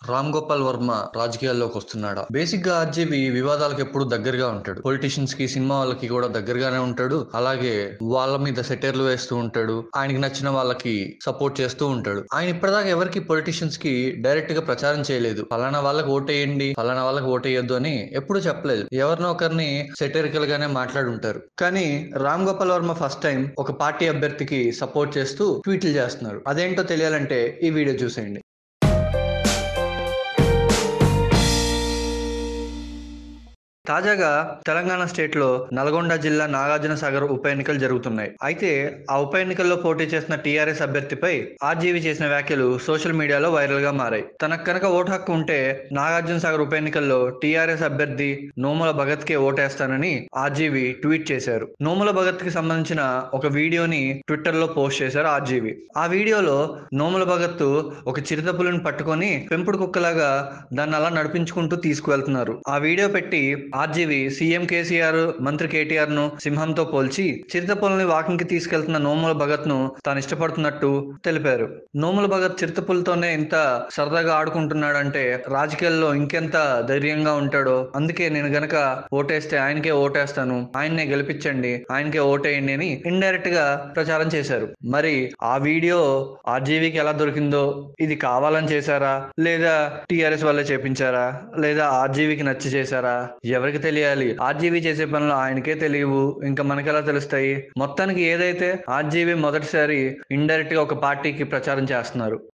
రామ్ గోపాల్ వర్మ రాజకీయాల్లోకి వస్తున్నాడా బేసిక్ గా ఆర్జీవి వివాదాలకు ఎప్పుడు దగ్గరగా ఉంటాడు పొలిటీషియన్స్ కి సినిమా వాళ్ళకి కూడా దగ్గరగానే ఉంటాడు అలాగే వాళ్ళ మీద సెటర్లు వేస్తూ ఉంటాడు ఆయనకి నచ్చిన వాళ్ళకి సపోర్ట్ చేస్తూ ఉంటాడు ఆయన ఇప్పటిదాకా ఎవరికి పొలిటీషియన్స్ కి డైరెక్ట్ గా ప్రచారం చేయలేదు ఫలానా వాళ్ళకి ఓటేయండి ఫలానా వాళ్ళకి ఓటేయొద్దు అని ఎప్పుడు చెప్పలేదు ఎవరినో ఒకరిని సెటరికల్ గానే మాట్లాడుంటారు కానీ రామ్ గోపాల్ వర్మ ఫస్ట్ టైం ఒక పార్టీ అభ్యర్థికి సపోర్ట్ చేస్తూ ట్వీట్లు చేస్తున్నారు అదేంటో తెలియాలంటే ఈ వీడియో చూసేయండి తాజాగా తెలంగాణ స్టేట్ లో నల్గొండ జిల్లా నాగార్జున సాగర్ ఉప ఎన్నికలు జరుగుతున్నాయి అయితే ఆ ఉప ఎన్నికల్లో పోటీ చేసిన టీఆర్ఎస్ అభ్యర్థిపై ఆర్జీవీ చేసిన వ్యాఖ్యలు సోషల్ మీడియాలో వైరల్ గా మారాయి తనకు కనుక ఓటు హక్కు ఉంటే నాగార్జున సాగర్ ఉప ఎన్నికల్లో టీఆర్ఎస్ అభ్యర్థి నోముల భగత్ కే ఓటేస్తానని ఆర్జీవీ ట్వీట్ చేశారు నోముల భగత్ కి సంబంధించిన ఒక వీడియోని ట్విట్టర్ లో పోస్ట్ చేశారు ఆర్జీవీ ఆ వీడియోలో నోముల భగత్ ఒక చిరుతపులను పట్టుకొని పెంపుడు కుక్కలాగా దాన్ని అలా నడిపించుకుంటూ తీసుకువెళ్తున్నారు ఆ వీడియో పెట్టి ఆర్జీవి సీఎం కేసీఆర్ మంత్రి కేటీఆర్ ను సింహంతో పోల్చి చిరుతపుల్ని వాకింగ్ కి తీసుకెళ్తున్న నోముల భగత్ ను తాను ఇష్టపడుతున్నట్టు తెలిపారు నోముల భగత్ చిరుతపులతోనే ఇంత సరదాగా ఆడుకుంటున్నాడంటే రాజకీయాల్లో ఇంకెంత ధైర్యంగా ఉంటాడో అందుకే నేను గనక ఓటేస్తే ఆయనకే ఓటేస్తాను ఆయన్నే గెలిపించండి ఆయనకే ఓటేయండి అని ఇండైరెక్ట్ గా ప్రచారం చేశారు మరి ఆ వీడియో ఆర్జీవీకి ఎలా దొరికిందో ఇది కావాలని చేశారా లేదా టిఆర్ఎస్ వల్లే చేపించారా లేదా ఆర్జీవీకి నచ్చి చేశారా ఎవరికి తెలియాలి ఆర్జీవీ చేసే పనులు ఆయనకే తెలియవు ఇంకా మనకెలా తెలుస్తాయి మొత్తానికి ఏదైతే ఆర్జీవీ మొదటిసారి ఇండైరెక్ట్ గా ఒక పార్టీకి ప్రచారం చేస్తున్నారు